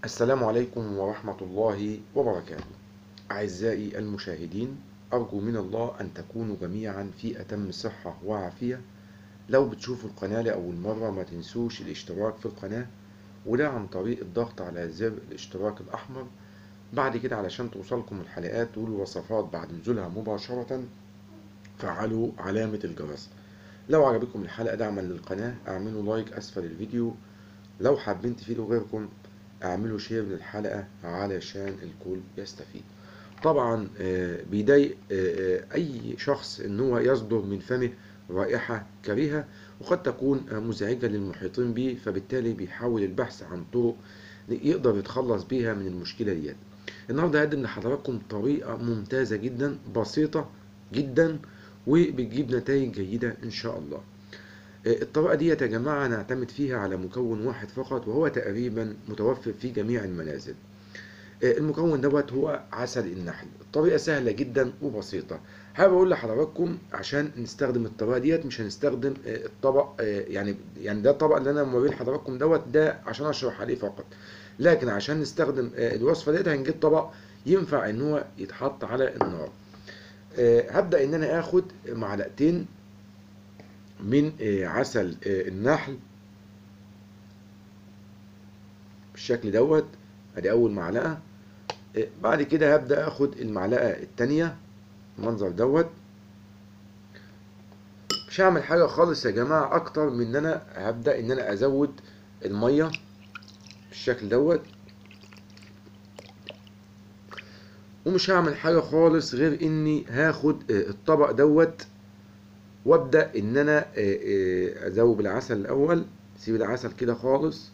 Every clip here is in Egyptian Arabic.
السلام عليكم ورحمة الله وبركاته أعزائي المشاهدين أرجو من الله أن تكونوا جميعا في أتم صحة وعافية لو بتشوفوا القناة لأول مرة ما تنسوش الاشتراك في القناة وده عن طريق الضغط على زر الاشتراك الأحمر بعد كده علشان توصلكم الحلقات والوصفات بعد نزولها مباشرة فعلوا علامة الجرس لو عجبكم الحلقة دعما للقناة اعملوا لايك أسفل الفيديو لو حابين تفيدوا غيركم اعملوا شير للحلقة علشان الكل يستفيد طبعا بيضايق اي شخص ان هو يصدر من فمه رائحة كريهة وقد تكون مزعجة للمحيطين به فبالتالي بيحاول البحث عن طرق يقدر يتخلص بيها من المشكلة ديت النهاردة هقدم لحضراتكم طريقة ممتازة جدا بسيطة جدا وبتجيب نتائج جيدة ان شاء الله الطريقة دي يا جماعة نعتمد فيها على مكون واحد فقط وهو تقريبا متوفر في جميع المنازل المكون دوت هو عسل النحل الطريقة سهلة جدا وبسيطة حابب اقول لحضراتكم عشان نستخدم الطريقة ديت مش هنستخدم الطبق يعني يعني ده الطبق اللي انا موريه لحضراتكم دوت ده عشان اشرح عليه فقط لكن عشان نستخدم الوصفة ديت هنجيب طبق ينفع ان هو يتحط على النار هبدأ ان انا اخد معلقتين من عسل النحل بالشكل دوت ادي اول معلقه بعد كده هبدا اخد المعلقه التانية المنظر دوت مش هعمل حاجه خالص يا جماعه اكتر من ان انا هبدا ان انا ازود الميه بالشكل دوت ومش هعمل حاجه خالص غير اني هاخد الطبق دوت وابدا ان انا ازوب العسل الاول سيب العسل كده خالص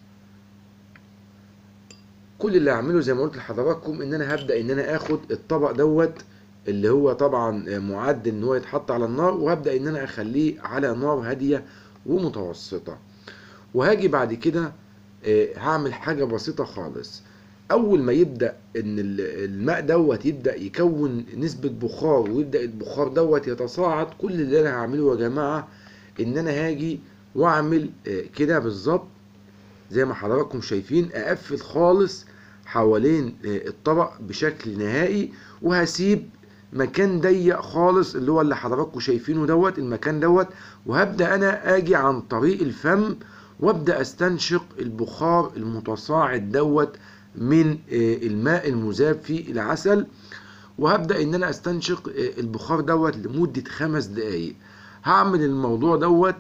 كل اللي هعمله زي ما قلت لحضراتكم ان انا هبدا ان انا اخد الطبق دوت اللي هو طبعا معد ان هو يتحط على النار وهبدا ان انا اخليه على نار هاديه ومتوسطه وهاجي بعد كده هعمل حاجه بسيطه خالص اول ما يبدا ان الماء دوت يبدا يكون نسبه بخار ويبدا البخار دوت يتصاعد كل اللي انا هعمله يا جماعه ان انا هاجي واعمل كده بالظبط زي ما حضراتكم شايفين اقفل خالص حوالين الطبق بشكل نهائي وهسيب مكان ضيق خالص اللي هو اللي حضراتكم شايفينه دوت المكان دوت وهبدا انا اجي عن طريق الفم وابدا استنشق البخار المتصاعد دوت من الماء المذاب في العسل وهبدا ان انا استنشق البخار دوت لمده خمس دقايق هعمل الموضوع دوت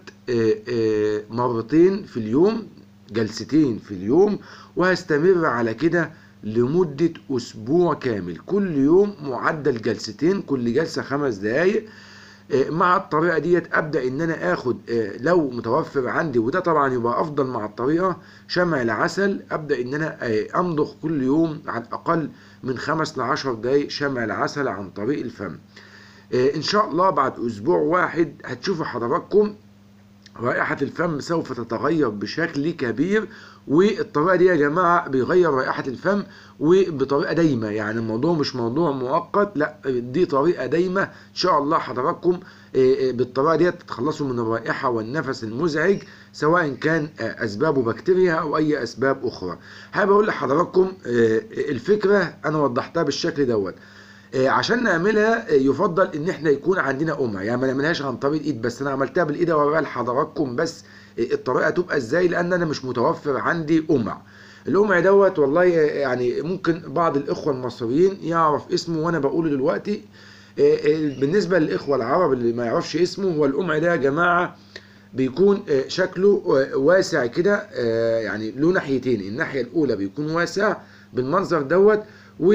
مرتين في اليوم جلستين في اليوم وهستمر على كده لمدة أسبوع كامل كل يوم معدل جلستين كل جلسة خمس دقايق مع الطريقة ديت أبدأ إن أنا آخد لو متوفر عندي وده طبعا يبقى أفضل مع الطريقة شمع العسل أبدأ إن أنا أمضغ كل يوم على الأقل من خمس لعشر دقايق شمع العسل عن طريق الفم إن شاء الله بعد أسبوع واحد هتشوفوا حضراتكم رائحة الفم سوف تتغير بشكل كبير والطريقة دي يا جماعة بيغير رائحة الفم وبطريقة دايمة يعني الموضوع مش موضوع مؤقت لا دي طريقة دايمة ان شاء الله حضراتكم بالطريقة دي تتخلصوا من الرائحة والنفس المزعج سواء كان اسبابه بكتيريا او اي اسباب اخرى حابب اقول لحضراتكم الفكرة انا وضحتها بالشكل دوت عشان نعملها يفضل ان احنا يكون عندنا قمع يعني ما نعملهاش عن طريق الايد بس انا عملتها بالايد اوريها لحضراتكم بس الطريقه تبقى ازاي لان انا مش متوفر عندي قمع القمع دوت والله يعني ممكن بعض الاخوه المصريين يعرف اسمه وانا بقوله دلوقتي بالنسبه للاخوه العرب اللي ما يعرفش اسمه هو القمع ده يا جماعه بيكون شكله واسع كده يعني له ناحيتين الناحيه الاولى بيكون واسع بالمنظر دوت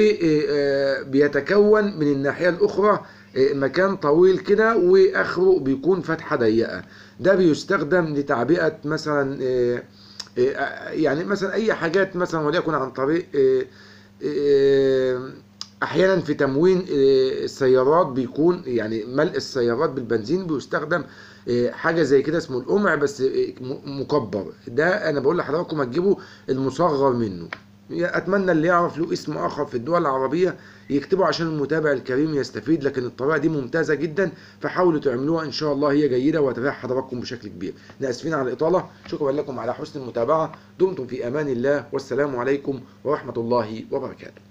وبيتكون من الناحية الأخرى مكان طويل كده وآخره بيكون فتحة ضيقة ده بيستخدم لتعبئة مثلا يعني مثلا أي حاجات مثلا وليكن عن طريق أحيانا في تموين السيارات بيكون يعني ملء السيارات بالبنزين بيستخدم حاجة زي كده اسمه القمع بس مكبر ده أنا بقول لحضراتكم هتجيبوا المصغر منه اتمنى اللي يعرف له اسم اخر في الدول العربيه يكتبه عشان المتابع الكريم يستفيد لكن الطريقه دي ممتازه جدا فحاولوا تعملوها ان شاء الله هي جيده وتفاح حضراتكم بشكل كبير احنا اسفين على الاطاله شكرا لكم على حسن المتابعه دمتم في امان الله والسلام عليكم ورحمه الله وبركاته